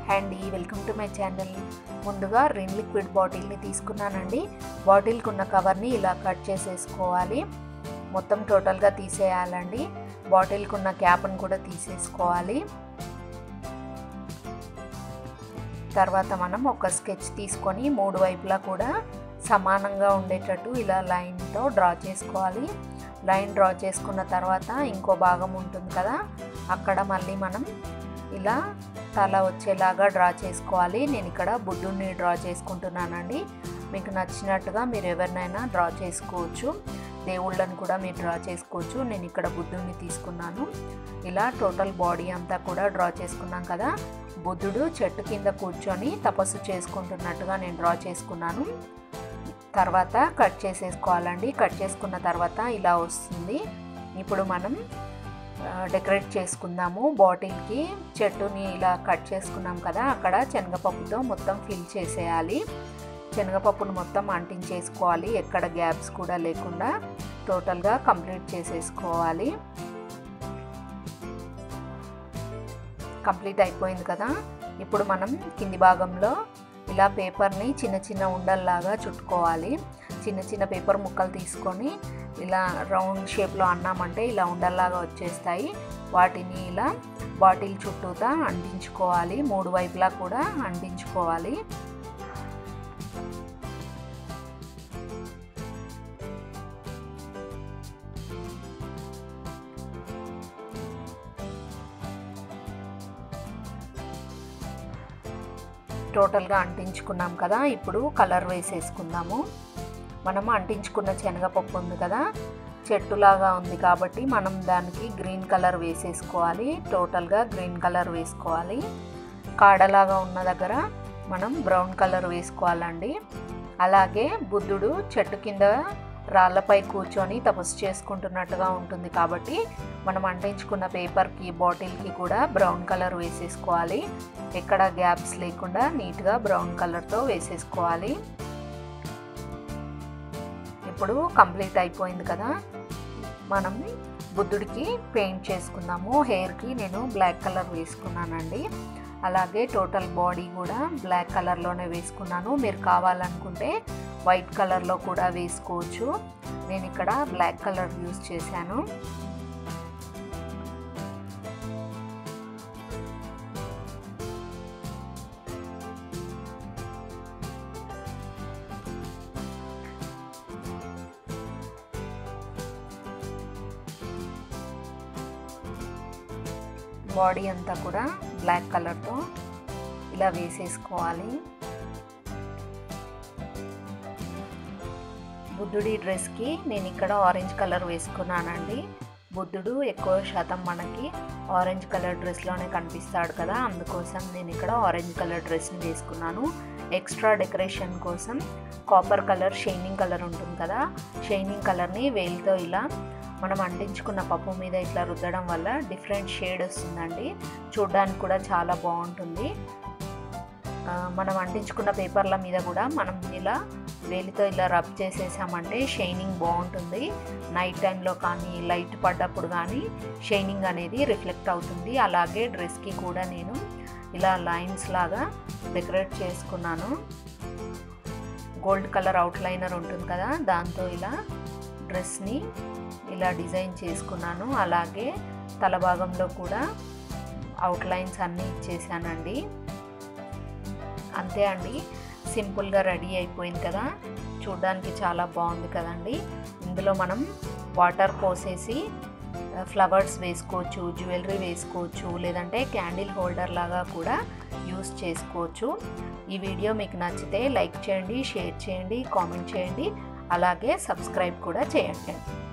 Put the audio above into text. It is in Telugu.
అండి వెల్కమ్ టు మై ఛానల్ ముందుగా రిన్ లిక్విడ్ బాటిల్ని తీసుకున్నానండి బాటిల్కి ఉన్న కవర్ని ఇలా కట్ చేసేసుకోవాలి మొత్తం టోటల్గా తీసేయాలండి బాటిల్కి ఉన్న క్యాప్ని కూడా తీసేసుకోవాలి తర్వాత మనం ఒక స్కెచ్ తీసుకొని మూడు వైపులా కూడా సమానంగా ఉండేటట్టు ఇలా లైన్తో డ్రా చేసుకోవాలి లైన్ డ్రా చేసుకున్న తర్వాత ఇంకో భాగం ఉంటుంది కదా అక్కడ మళ్ళీ మనం ఇలా తల వచ్చేలాగా డ్రా చేసుకోవాలి నేను ఇక్కడ బుద్ధుడిని డ్రా చేసుకుంటున్నానండి మీకు నచ్చినట్టుగా మీరు ఎవరినైనా డ్రా చేసుకోవచ్చు దేవుళ్ళని కూడా మీరు డ్రా చేసుకోవచ్చు నేను ఇక్కడ బుద్ధుడిని తీసుకున్నాను ఇలా టోటల్ బాడీ అంతా కూడా డ్రా చేసుకున్నాం కదా బుద్ధుడు చెట్టు కింద కూర్చొని తపస్సు చేసుకుంటున్నట్టుగా నేను డ్రా చేసుకున్నాను తర్వాత కట్ చేసేసుకోవాలండి కట్ చేసుకున్న తర్వాత ఇలా వస్తుంది ఇప్పుడు మనం డెకరేట్ చేసుకుందాము బాటిల్కి చెట్టుని ఇలా కట్ చేసుకున్నాం కదా అక్కడ శనగపప్పుతో మొత్తం ఫిల్ చేసేయాలి శనగపప్పును మొత్తం అంటించేసుకోవాలి ఎక్కడ గ్యాప్స్ కూడా లేకుండా టోటల్గా కంప్లీట్ చేసేసుకోవాలి కంప్లీట్ అయిపోయింది కదా ఇప్పుడు మనం కింది భాగంలో ఇలా పేపర్ని చిన్న చిన్న ఉండల్లాగా చుట్టుకోవాలి చిన్న చిన్న పేపర్ ముక్కలు తీసుకొని ఇలా రౌండ్ షేప్లో అన్నామంటే ఇలా ఉండల్లాగా వచ్చేస్తాయి వాటిని ఇలా బాటిల్ చుట్టూతా అంటించుకోవాలి మూడు వైపులా కూడా అంటించుకోవాలి టోటల్గా అంటించుకున్నాం కదా ఇప్పుడు కలర్ వేసేసుకుందాము మనం అంటించుకున్న శనగపప్పు ఉంది కదా చెట్టులాగా ఉంది కాబట్టి మనం దానికి గ్రీన్ కలర్ వేసేసుకోవాలి టోటల్గా గ్రీన్ కలర్ వేసుకోవాలి కాడలాగా ఉన్న దగ్గర మనం బ్రౌన్ కలర్ వేసుకోవాలండి అలాగే బుద్ధుడు చెట్టు కింద రాళ్ళపై కూర్చొని తపస్సు చేసుకుంటున్నట్టుగా ఉంటుంది కాబట్టి మనం అంటించుకున్న పేపర్కి బాటిల్కి కూడా బ్రౌన్ కలర్ వేసేసుకోవాలి ఎక్కడ గ్యాప్స్ లేకుండా నీట్గా బ్రౌన్ కలర్తో వేసేసుకోవాలి ఇప్పుడు కంప్లీట్ అయిపోయింది కదా మనం బుద్ధుడికి పెయింట్ చేసుకుందాము హెయిర్కి నేను బ్లాక్ కలర్ వేసుకున్నానండి అలాగే టోటల్ బాడీ కూడా బ్లాక్ కలర్లోనే వేసుకున్నాను మీరు కావాలనుకుంటే వైట్ కలర్లో కూడా వేసుకోవచ్చు నేను ఇక్కడ బ్లాక్ కలర్ యూస్ చేశాను బాడీ అంతా కూడా బ్లాక్ కలర్తో ఇలా వేసేసుకోవాలి బుద్ధుడి డ్రెస్కి నేను ఇక్కడ ఆరెంజ్ కలర్ వేసుకున్నానండి బుద్ధుడు ఎక్కువ శాతం మనకి ఆరెంజ్ కలర్ డ్రెస్లోనే కనిపిస్తాడు కదా అందుకోసం నేను ఇక్కడ ఆరెంజ్ కలర్ డ్రెస్ని వేసుకున్నాను ఎక్స్ట్రా డెకరేషన్ కోసం కాపర్ కలర్ షైనింగ్ కలర్ ఉంటుంది కదా షైనింగ్ కలర్ని వేలితో ఇలా మనం అంటించుకున్న పప్పు మీద ఇట్లా రుద్దడం వల్ల డిఫరెంట్ షేడ్ వస్తుందండి చూడడానికి కూడా చాలా బాగుంటుంది మనం అంటించుకున్న పేపర్ల మీద కూడా మనం ఇలా వేలితో ఇలా రబ్ చేసేసామంటే షైనింగ్ బాగుంటుంది నైట్ టైంలో కానీ లైట్ పడ్డప్పుడు కానీ షైనింగ్ అనేది రిఫ్లెక్ట్ అవుతుంది అలాగే డ్రెస్కి కూడా నేను ఇలా లైన్స్ లాగా డెకరేట్ చేసుకున్నాను గోల్డ్ కలర్ అవుట్లైనర్ ఉంటుంది కదా దాంతో ఇలా డ్రెస్ని ఇలా డిజైన్ చేసుకున్నాను అలాగే తల భాగంలో కూడా అవుట్లైన్స్ అన్నీ ఇచ్చేసానండి అంతే అండి సింపుల్గా రెడీ అయిపోయింది కదా చూడ్డానికి చాలా బాగుంది కదండి ఇందులో మనం వాటర్ పోసేసి ఫ్లవర్స్ వేసుకోవచ్చు జ్యువెలరీ వేసుకోవచ్చు లేదంటే క్యాండిల్ హోల్డర్ లాగా కూడా యూస్ చేసుకోవచ్చు ఈ వీడియో మీకు నచ్చితే లైక్ చేయండి షేర్ చేయండి కామెంట్ చేయండి అలాగే సబ్స్క్రైబ్ కూడా చేయండి